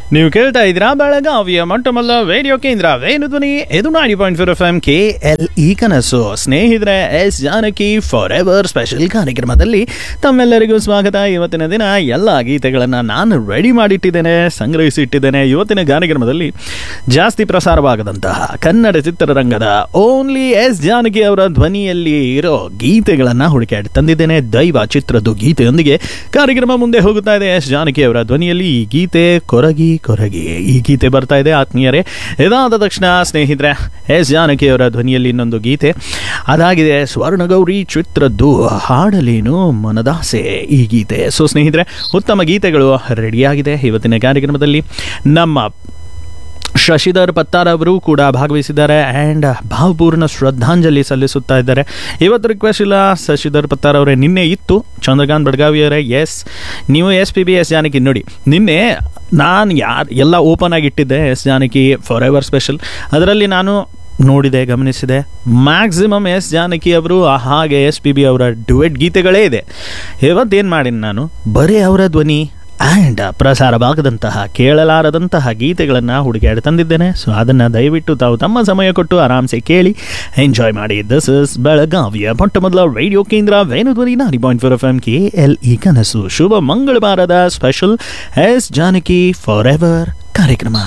ನೀವು ಕೇಳ್ತಾ ಇದ್ದೀರಾ ಬೆಳಗಾವಿಯ ಮೊಟ್ಟಮೊದಲ ರೇಡಿಯೋ ಕೇಂದ್ರ ವೇಣುಧ್ವನಿ ಇದು ನಾಡಿ point four F M K L E ಕನಸು ಸ್ನೇಹಿತರೆ S Janaki for ever special ಕಾರ್ಯಕ್ರಮದಲ್ಲಿ ತಮ್ಮೆಲ್ಲರಿಗೂ ಸ್ವಾಗತ ಇವತ್ತಿನ ದಿನ ಎಲ್ಲ ಗೀತೆಗಳನ್ನು ನಾನು ರೆಡಿ ಮಾಡಿಟ್ಟಿದ್ದೇನೆ ಸಂಗ್ರಹಿಸಿಟ್ಟಿದ್ದೇನೆ ಇವತ್ತಿನ ಕಾರ್ಯಕ್ರಮದಲ್ಲಿ ಜಾಸ್ತಿ ಪ್ರಸಾರವಾಗದಂತಹ ಕನ್ನಡ ಚಿತ್ರರಂಗದ ಓನ್ಲಿ ಎಸ್ ಜಾನಕಿ ಅವರ ಧ್ವನಿಯಲ್ಲಿ ಇರೋ ಗೀತೆಗಳನ್ನು ಹುಡುಕಾಡಿ ತಂದಿದ್ದೇನೆ ದೈವ ಚಿತ್ರದ ಗೀತೆಯೊಂದಿಗೆ ಕಾರ್ಯಕ್ರಮ ಮುಂದೆ ಹೋಗುತ್ತಾ ಇದೆ ಎಸ್ ಜಾನಕಿ ಅವರ ಧ್ವನಿಯಲ್ಲಿ ಈ ಗೀತೆ ಕೊರಗಿ ಕೊರಗಿ ಈ ಗೀತೆ ಬರ್ತಾ ಇದೆ ಆತ್ಮೀಯರೇ ಇದಾದ ತಕ್ಷಣ ಸ್ನೇಹಿತರೆ ಎಸ್ ಜಾನಕಿ ಅವರ ಧ್ವನಿಯಲ್ಲಿ ಇನ್ನೊಂದು ಗೀತೆ ಅದಾಗಿದೆ ಸ್ವರ್ಣಗೌರಿ ಚಿತ್ರದ್ದು ಹಾಡಲೇನು ಮನದಾಸೆ ಈ ಗೀತೆ ಸೊ ಸ್ನೇಹಿತರೆ ಉತ್ತಮ ಗೀತೆಗಳು ರೆಡಿಯಾಗಿದೆ ಇವತ್ತಿನ ಕಾರ್ಯಕ್ರಮದಲ್ಲಿ ನಮ್ಮ ಶಶಿಧರ್ ಪತ್ತಾರ್ ಅವರು ಕೂಡ ಭಾಗವಹಿಸಿದ್ದಾರೆ ಆ್ಯಂಡ್ ಭಾವಪೂರ್ಣ ಶ್ರದ್ಧಾಂಜಲಿ ಸಲ್ಲಿಸುತ್ತಾ ಇದ್ದಾರೆ ಇವತ್ತು ರಿಕ್ವೆಸ್ಟ್ ಇಲ್ಲ ಶಶಿಧರ್ ಪತ್ತಾರ್ ಅವರೇ ನಿನ್ನೆ ಇತ್ತು ಚಂದ್ರಕಾಂತ್ ಬಡ್ಗಾವಿಯವರೇ ಎಸ್ ನೀವು S P B S Janaki ನೋಡಿ ನಿನ್ನೆ ನಾನು ಯಾರು ಎಲ್ಲ ಓಪನ್ ಆಗಿ ಇಟ್ಟಿದ್ದೆ S Janaki for ever special ಅದರಲ್ಲಿ ನಾನು ನೋಡಿದೆ ಗಮನಿಸಿದೆ ಮ್ಯಾಕ್ಸಿಮಮ್ ಎಸ್ ಜಾನಕಿ ಅವರು ಹಾಗೆ ಎಸ್ ಪಿ ಬಿ ಅವರ ಡುವೆಟ್ ಗೀತೆಗಳೇ ಇದೆ ಇವತ್ತೇನು ಮಾಡೀನಿ ನಾನು ಬರೀ ಅವರ ಧ್ವನಿ ಆ್ಯಂಡ್ ಪ್ರಸಾರವಾಗದಂತಹ ಕೇಳಲಾರದಂತಹ ಗೀತೆಗಳನ್ನು ಹುಡುಕಾಡಿ ತಂದಿದ್ದೇನೆ ಸೊ ಅದನ್ನು ದಯವಿಟ್ಟು ತಾವು ತಮ್ಮ ಸಮಯ ಕೊಟ್ಟು ಆರಾಮ್ಸೆ ಕೇಳಿ ಎಂಜಾಯ್ ಮಾಡಿ ದಿಸ್ ಇಸ್ ಬೆಳಗಾವಿಯ ಮೊಟ್ಟ ಮೊದಲ ರೇಡಿಯೋ ಕೇಂದ್ರ ವೇಣುಧ್ವನಿ ನಾರಿ point four F M K L E ಕನಸು ಶುಭ ಮಂಗಳವಾರದ special S Janaki for ever ಕಾರ್ಯಕ್ರಮ